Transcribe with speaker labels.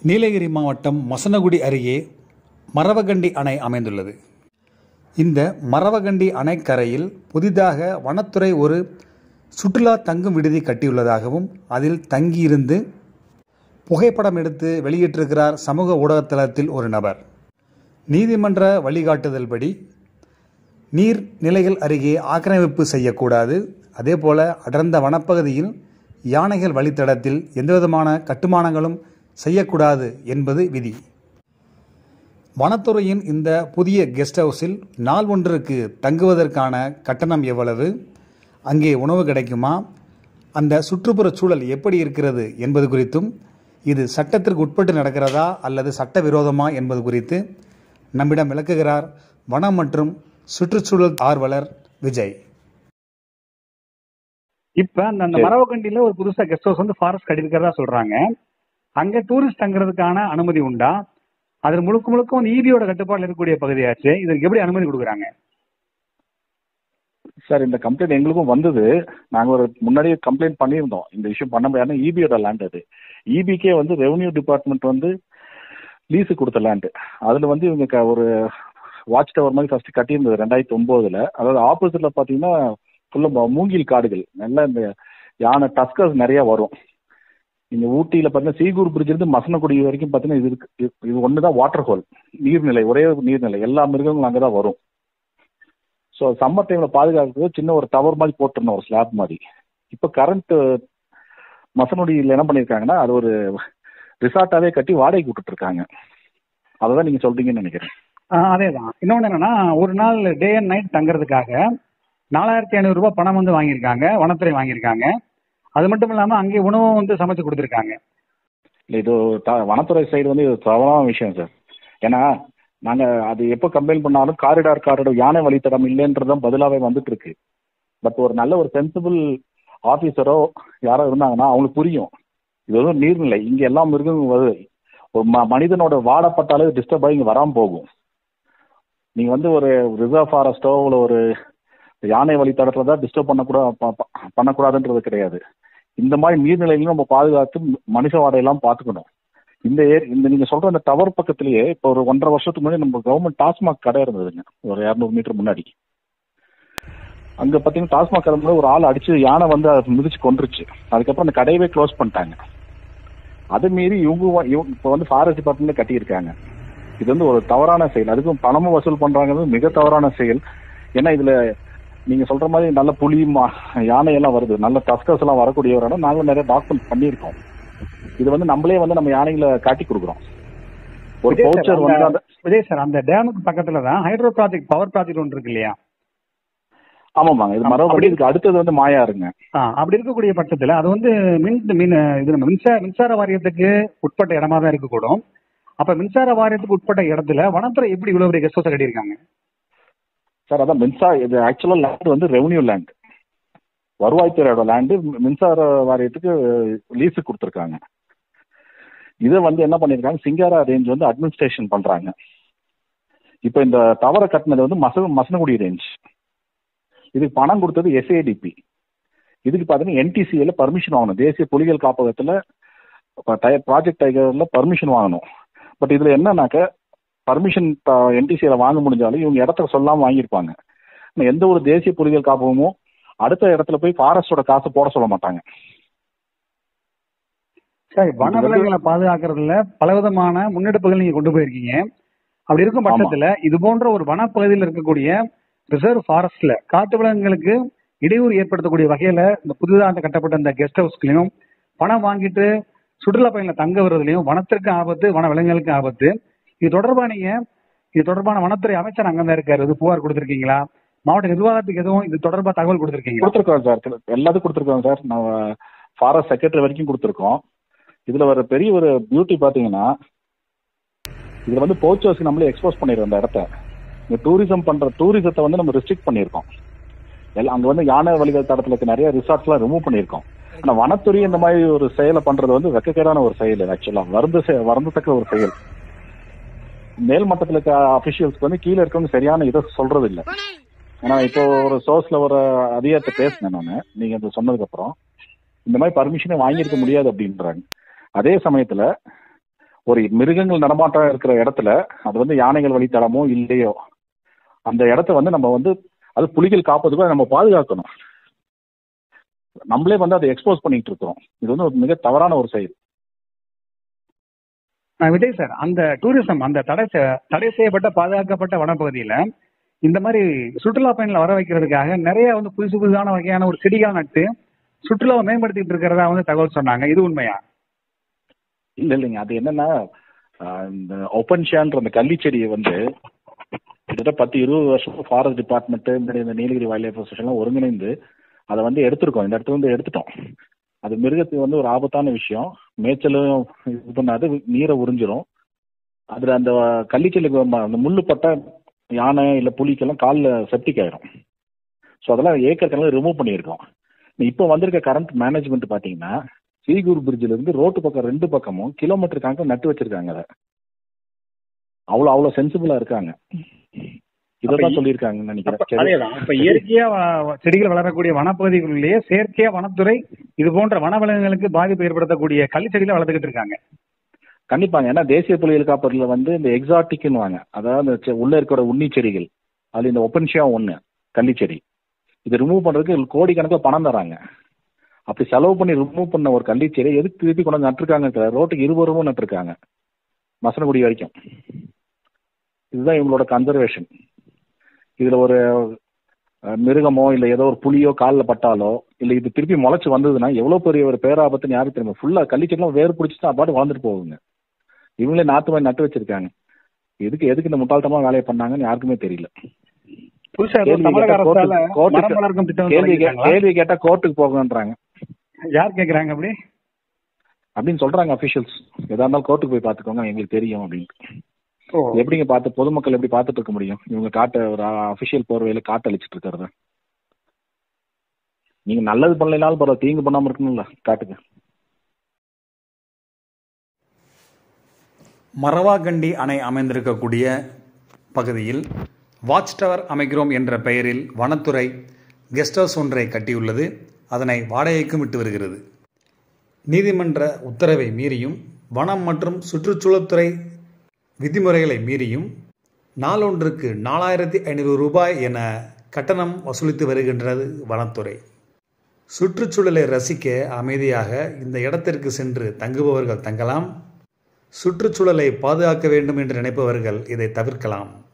Speaker 1: நீலகிரி மாவட்டம் மசனகுடி அருகே மரவகண்டி அணை அமைந்துள்ளது இந்த மரவகண்டி அணைக்கரையில் புதிதாக வனத்துறை ஒரு சுற்றுலா தங்கும் விடுதி கட்டியுள்ளதாகவும் அதில் தங்கியிருந்து புகைப்படம் எடுத்து வெளியிட்டிருக்கிறார் சமூக ஊடகத்தளத்தில் ஒரு நபர் நீதிமன்ற வழிகாட்டுதல்படி நீர் நிலைகள் அருகே ஆக்கிரமிப்பு செய்யக்கூடாது அதேபோல அடர்ந்த வனப்பகுதியில் யானைகள் வழித்தடத்தில் எந்தவிதமான கட்டுமானங்களும் செய்யக்கூடாது என்பது விதி வனத்துறையின் இந்த புதிய கெஸ்ட் ஹவுஸில் நாள் ஒன்றுக்கு தங்குவதற்கான கட்டணம் எவ்வளவு அங்கே உணவு கிடைக்குமா அந்த சுற்றுப்புற சூழல் எப்படி இருக்கிறது என்பது குறித்தும் இது சட்டத்திற்கு உட்பட்டு நடக்கிறதா அல்லது சட்டவிரோதமா என்பது குறித்து நம்மிடம் விளக்குகிறார் வனம் மற்றும் சுற்றுச்சூழல் ஆர்வலர் விஜய்
Speaker 2: இப்ப அந்த அந்த மரவக்கண்டியில ஒரு புதுசா கெஸ்ட் ஹவுஸ் வந்து ஃபாரஸ்ட் கட்டியிருக்கிறதா சொல்றாங்க அங்க டூரிஸ்ட் தங்குறதுக்கான அனுமதி உண்டா அது முழுக்க முழுக்க வந்து ஈபியோட கட்டுப்பாடுல இருக்கக்கூடிய பகுதியாச்சு இதுக்கு எப்படி அனுமதி கொடுக்குறாங்க
Speaker 3: சார் இந்த கம்ப்ளைண்ட் எங்களுக்கும் வந்தது நாங்க ஒரு முன்னாடியே கம்ப்ளைண்ட் பண்ணியிருந்தோம் இந்த விஷயம் பண்ண முடியாது இபியோட லேண்ட் அது இபிக்கே வந்து ரெவன்யூ டிபார்ட்மெண்ட் வந்து லீஸு கொடுத்த லேண்டு அதுல வந்து இவங்க க- ஒரு வாட்ச் டவர் மாதிரி ஃபர்ஸ்ட் கட்டியிருந்தது ரெண்டாயிரத்தி ஒன்பதுல அதாவது ஆப்போசிட்ல பாத்தீங்கன்னா ஃபுல்லா மூங்கில் காடுகள் நல்லா இந்த யானை டஸ்கர்ஸ் நிறைய வரும் நீங்க ஊட்டியில பாத்தீங்கன்னா சீகூர் பிரிட்ஜ் இருந்து மசனக்குடி வரைக்கும் பாத்தீங்கன்னா இது இருக்கு இது- இது ஒண்ணுதான் வாட்டர் ஹோல் நீர்நிலை ஒரே ஒரு நீர்நிலை எல்லா மிருகங்களும் அங்கதான் வரும் ஸோ சம்மர் டைம்ல பாதுகாக்கிறதுக்கு சின்ன ஒரு டவர் மாதிரி போட்டிருந்தோம் ஒரு ஸ்லாப் மாதிரி இப்போ கரண்ட் மசனொடியில் என்ன பண்ணியிருக்காங்கன்னா அது ஒரு ரிசார்ட்டாவே கட்டி வாடகைக்கு விட்டுட்டு இருக்காங்க அதை தான் நீங்க சொல்றீங்கன்னு நினைக்கிறேன்
Speaker 2: அதே தான் இன்னொன்னு என்னன்னா ஒரு நாள் டே அண்ட் நைட் தங்குறதுக்காக நாலாயிரத்தி ஐநூறு ரூபாய் பணம் வந்து வாங்கியிருக்காங்க வனத்துறை வாங்கியிருக்காங்க அது மட்டும் இல்லாம அங்கே உணவும் வந்து சமைச்சு கொடுத்துருக்காங்க
Speaker 3: இல்லை இது ஒரு த- வனத்துறை சைடு வந்து இது தவறான விஷயம் சார் ஏன்னா நாங்க அது எப்போ கம்பைன் பண்ணாலும் காரிடார் காரிடார் யானை வழித்தடம் இல்லைன்றதுதான் பதிலாவே வந்துட்டு இருக்கு பட் ஒரு நல்ல ஒரு சென்சிபிள் ஆபீசரோ யாரோ இருந்தாங்கன்னா அவங்களுக்கு புரியும் இது வந்து நீர்நிலை இங்க எல்லா மிருகங்களும் வருது ஒரு ம- மனிதனோட வாடப்பட்டாலே டிஸ்டர்ப் ஆகி இங்க வராம போகும் நீங்க வந்து ஒரு ரிசர்வ் ஃபாரஸ்டோ இல்லை ஒரு யானை வழித்தடத்துல தான் டிஸ்டர்ப் பண்ணக்கூடா ப- ப- பண்ணக்கூடாதுன்றது கிடையாது இந்த மாதிரி நீர்நிலைகளையும் நம்ம பாதுகாத்து மனுஷ வாடையெல்லாம் பார்த்துக்கணும் இந்த ஏர் இந்த நீங்க சொல்ற அந்த டவர் பக்கத்திலேயே இப்போ ஒரு ஒன்றரை வருஷத்துக்கு முன்னாடி நம்ம கவர்மெண்ட் டாஸ்மாக் கடை இருந்ததுங்க ஒரு இரநூறு மீட்டர் முன்னாடி அங்க பாத்தீங்கன்னா டாஸ்மாக் கடை முன்னாடி ஒரு ஆள் அடிச்சு யானை வந்து அதை மிதிச்சு கொன்றுச்சு அதுக்கப்புறம் அந்த கடையவே க்ளோஸ் பண்ணிட்டாங்க அதை மீறி இவங்க வ- இவங்க இப்போ வந்து ஃபாரஸ்ட் டிபார்ட்மெண்ட்ல கட்டியிருக்காங்க இது வந்து ஒரு தவறான செயல் அதுக்கும் பணமும் வசூல் பண்றாங்கிறது மிக தவறான செயல் ஏன்னா இதுல நீங்க சொல்ற மாதிரி நல்ல புலி மா- யானை எல்லாம் வருது நல்ல டஸ்கர்ஸ் எல்லாம் வரக்கூடிய ஒரு இடம் நாங்களும் நிறைய டாக்குமெண்ட் பண்ணியிருக்கோம் இது வந்து நம்மளே வந்து நம்ம யானைகளை காட்டி கொடுக்குறோம் ஒரு
Speaker 2: விஜய் சார்,
Speaker 3: பவுச்சர் வந்து அந்த
Speaker 2: விஜய் சார் அந்த டேமுக்கு பக்கத்துல தான் ஹைட்ரோ ப்ராஜெக்ட் பவர் ப்ராஜெக்ட் ஒன்று இருக்கு இல்லையா
Speaker 3: ஆமாமாங்க இது
Speaker 2: ஆமா,
Speaker 3: மரபடி
Speaker 2: அப்படி-
Speaker 3: இதுக்கு அடுத்தது வந்து மாயாருங்க
Speaker 2: ஆ, அப்படி இருக்கக்கூடிய பட்சத்துல அது வந்து மின் மின் இது நம்ம மின்சார மின்சார வாரியத்துக்கு உட்பட்ட இடமா தான் இருக்கக்கூடும் அப்ப மின்சார வாரியத்துக்கு உட்பட்ட இடத்துல வனத்துறை எப்படி இவ்வளவு பெரிய கெஸ்ட் ஹவுஸ் கட்டியிருக்காங்க
Speaker 3: சார் அதான் மின்சார இது ஆக்சுவலா லேண்ட் வந்து ரெவன்யூ லேண்ட் வருவாய்த்துறையோட லேண்டு மின்சார வாரியத்துக்கு லீஸுக்கு கொடுத்துருக்காங்க இதை வந்து என்ன பண்ணிருக்காங்க சிங்காரா ரேஞ்ச் வந்து அட்மினிஸ்ட்ரேஷன் பண்றாங்க இப்போ இந்த டவரை கட்டினது வந்து மச மசனகுடி ரேஞ்ச் இதுக்கு பணம் கொடுத்தது எஸ்ஏடிபி இதுக்கு பார்த்தீங்கன்னா என்டிசிஏல பர்மிஷன் வாங்கணும் தேசிய புலிகள் காப்பகத்தில் ப்ராஜெக்ட் டைகர்ல பர்மிஷன் வாங்கணும் பட் இதுல என்னன்னாக்க பர்மிஷன் என்டிசியில் வாங்க முடிஞ்சாலும் இவங்க இடத்த சொல்லாம வாங்கியிருப்பாங்க ஆனா எந்த ஒரு தேசிய புலிகள் காப்பகமும் அடுத்த இடத்துல போய் ஃபாரஸ்டோட காசு போட சொல்ல மாட்டாங்க
Speaker 2: சரி
Speaker 3: இது வந்து-
Speaker 2: வனவிலங்குகளை பாதுகாக்கிறதுல பலவிதமான முன்னெடுப்புகள் நீங்க கொண்டு போயிருக்கீங்க அப்படி இருக்கும் பட்சத்துல இது போன்ற ஒரு வனப்பகுதியில் இருக்கக்கூடிய ரிசர்வ் ஃபாரஸ்ட்ல காட்டு விலங்குகளுக்கு இடையூறு ஏற்படுத்தக்கூடிய வகையில இந்த புதிதாக கட்டப்பட்ட இந்த கெஸ்ட் ஹவுஸ்களையும் பணம் வாங்கிட்டு சுற்றுலா பயணிகளை தங்க வர்றதுலயும் வனத்திற்கு ஆபத்து வன விலங்குகளுக்கு ஆபத்து இது தொடர்பா நீங்க இது தொடர்பான வனத்துறை அமைச்சர் அங்கதான் இருக்காரு இது புகார் கொடுத்திருக்கீங்களா மாவட்ட நிர்வாகத்துக்கு எதுவும் இது தொடர்பா தகவல் கொடுத்திருக்கீங்களா
Speaker 3: கொடுத்துருக்கோம் சார் எல்லாத்துக்கும் கொடுத்துருக்கோம் சார் நம்ம ஃபாரஸ்ட் செக்ரட்டரி வரைக்கும் கொடுத்துருக்கோம் இதுல ஒரு பெரிய ஒரு பியூட்டி பாத்தீங்கன்னா இதுல வந்து போச்சர்ஸ்க்கு நம்மளே எக்ஸ்போஸ் பண்ணிடுறோம் அந்த இடத்த இந்த டூரிசம் பண்ற டூரிசத்தை வந்து நம்ம ரெஸ்ட்ரிக்ட் பண்ணியிருக்கோம் எல்லாம் அங்க வந்து யானை வழிகள் தடத்துல இருக்க நிறைய ரிசார்ட்ஸ்லாம் ரிமூவ் பண்ணியிருக்கோம் ஆனா வனத்துறை இந்த மாதிரி ஒரு செயலை பண்றது வந்து வெக்கக்கேடான ஒரு செயல் ஆக்சுவலா வருந்த செ- வருந்தத்தக்க ஒரு செயல் மேல் மட்டத்துல இருக்க அபிஷியல்ஸ்க்கு வந்து கீழே இருக்கவங்க சரியான இதை சொல்றது இல்ல ஏன்னா இப்போ ஒரு சோர்ஸ்ல ஒரு அதிகாரத்தை பேசினேன் நான் நீங்க அது சொன்னதுக்கு அப்புறம் இந்த மாதிரி பர்மிஷனே வாங்கியிருக்க முடியாது அப்படின்றாங்க அதே சமயத்துல ஒரு மிருகங்கள் நடமாட்டம் இருக்கிற இடத்துல அது வந்து யானைகள் வழித்தடமோ இல்லையோ அந்த இடத்த வந்து நம்ம வந்து அது புலிகள் காப்பதுக்கு நம்ம பாதுகாக்கணும் நம்மளே வந்து அதை எக்ஸ்போஸ் பண்ணிட்டு இருக்கோம் இது வந்து ஒரு மிக தவறான ஒரு செயல்
Speaker 2: நான் விஜய் சார் அந்த டூரிசம் அந்த தடை செ- தடை செய்யப்பட்ட பாதுகாக்கப்பட்ட வனப்பகுதியில இந்த மாதிரி சுற்றுலா பயணிகளை வர வைக்கிறதுக்காக நிறைய வந்து புதுசு புதுசான வகையான ஒரு செடிகள் நட்டு சுற்றுலாவை மேம்படுத்திட்டு இருக்கிறதா வந்து தகவல் சொன்னாங்க இது உண்மையா
Speaker 3: இல்ல இல்லைங்க அது என்னன்னா ஆஹ் இந்த ஓப்பன் ஷேன்ற அந்த கள்ளி செடியை வந்து கிட்டத்தட்ட பத்து இருபது வருஷம் ஃபாரஸ்ட் டிபார்ட்மெண்ட் இந்த நீலகிரி வைல்ட் லைஃப் அசோசியேஷன் ஒருங்கிணைந்து அதை வந்து எடுத்திருக்கோம் இந்த இடத்துல வந்து எடுத்துட்டோம் அது மிருகத்துக்கு வந்து ஒரு ஆபத்தான விஷயம் மேய்ச்சலும் இது பண்ணாது நீரை உறிஞ்சிரும் அதுல அந்த கள்ளிச்செல்லுக்கு அந்த முள்ளு பட்ட யானை இல்ல புலிக்கெல்லாம் காலில் செப்டிக் ஆயிரும் ஸோ அதெல்லாம் ஏக்கர் கணக்கில் ரிமூவ் பண்ணியிருக்கோம் இப்போ வந்திருக்க கரண்ட் மேனேஜ்மெண்ட் பாத்தீங்கன்னா சீகூர் பிரிட்ஜில் இருந்து ரோட்டு பக்கம் ரெண்டு பக்கமும் கிலோமீட்டர் கணக்கில் நட்டு வச்சிருக்காங்க அதை அவ்வளோ அவ்வளோ சென்சிபிளா இருக்காங்க இதான் சொல்லியிருக்காங்கன்னு நினைக்கிறேன் சரி.
Speaker 2: அதேதான் இப்ப இயற்கையா வ- செடிகள் வளரக்கூடிய வனப்பகுதிகளிலேயே செயற்கையா வனத்துறை இது போன்ற வனவிலங்குகளுக்கு பாதிப்பு ஏற்படுத்தக்கூடிய கள்ளிச்செடிகளை வளர்த்துக்கிட்டு இருக்காங்க
Speaker 3: கண்டிப்பாங்க ஏன்னா தேசிய புலிகள் காப்பகத்தில் வந்து இந்த எக்ஸாட்டிக்னு வாங்க அதாவது இந்த செ- உள்ள இருக்கிற உண்ணி செடிகள் அது இந்த ஒப்பன்ஷியா ஒன்று கள்ளிச்செடி இது ரிமூவ் பண்றதுக்கு கோடிக்கணக்கில் பணம் தராங்க அப்படி செலவு பண்ணி ரிமூவ் பண்ண ஒரு கள்ளிச்செடி எதுக்கு திருப்பி கொண்டு வந்து நட்டுருக்காங்க ரோட்டுக்கு இருபுறமும் நட்டுருக்காங்க மசனகுடி வரைக்கும் இதுதான் இவங்களோட கன்சர்வேஷன் இதுல ஒரு அஹ், மிருகமோ இல்ல ஏதோ ஒரு புலியோ காலில் பட்டாலோ இல்ல இது திருப்பி முளைச்சு வந்ததுன்னா எவ்வளவு பெரிய ஒரு பேராபத்துன்னு யாருக்கு தெரியும் ஃபுல்லா கள்ளிச்செடிலாம் வேர் பிடிச்சிட்டு அப்பாட்டு வளர்ந்துட்டு போகுங்க இவங்களே நாத்து மாதிரி நட்டு வச்சிருக்காங்க எதுக்கு எதுக்கு இந்த முட்டாள்தனமா வேலையை பண்ணாங்கன்னு யாருக்குமே தெரியல
Speaker 2: புதுசா ஏதோ
Speaker 3: கேள்வி
Speaker 2: தமிழக
Speaker 3: கேட்டா
Speaker 2: அரசால
Speaker 3: கோர்ட்டு- கோர்ட்டுக்கு-
Speaker 2: மரம் வளர்க்கும் திட்டம்
Speaker 3: கேள்வி கே-
Speaker 2: தொடங்கியிருக்காங்களா?
Speaker 3: கேள்வி கேட்டா கோர்ட்டுக்கு போகன்றாங்க
Speaker 2: யார் கேக்குறாங்க அப்படி
Speaker 3: அப்படின்னு சொல்றாங்க அபிஷியல்ஸ் எதா இருந்தாலும் கோர்ட்டுக்கு போய் பாத்துக்கோங்க எங்களுக்கு தெரியும் அப்படின்ட்டு
Speaker 2: ஓ
Speaker 3: எப்படிங்க பார்த்து பொதுமக்கள் எப்படி பார்த்துட்டு இருக்க முடியும் இவங்க காட்ட ஒரு அபிஷியல் போர்வையில காட்ட அழிச்சிட்டு இருக்கிறத நீங்க நல்லது பண்ணலைனாலும் பரவாயில்ல தீங்கு பண்ணாம இருக்கணும்ல காட்டுங்க
Speaker 1: மரவாகண்டி அணை அமைந்திருக்கக்கூடிய பகுதியில் வாட்ச் டவர் அமைக்கிறோம் என்ற பெயரில் வனத்துறை கெஸ்ட் ஹவுஸ் ஒன்றை கட்டியுள்ளது அதனை வாடகைக்கும் விட்டு வருகிறது நீதிமன்ற உத்தரவை மீறியும் வனம் மற்றும் சுற்றுச்சூழல்துறை விதிமுறைகளை மீறியும் நாளொன்றுக்கு நாலாயிரத்தி ஐநூறு ரூபாய் என கட்டணம் வசூலித்து வருகின்றது வனத்துறை சுற்றுச்சூழலை ரசிக்க அமைதியாக இந்த இடத்திற்கு சென்று தங்குபவர்கள் தங்கலாம் சுற்றுச்சூழலை பாதுகாக்க வேண்டும் என்று நினைப்பவர்கள் இதை தவிர்க்கலாம்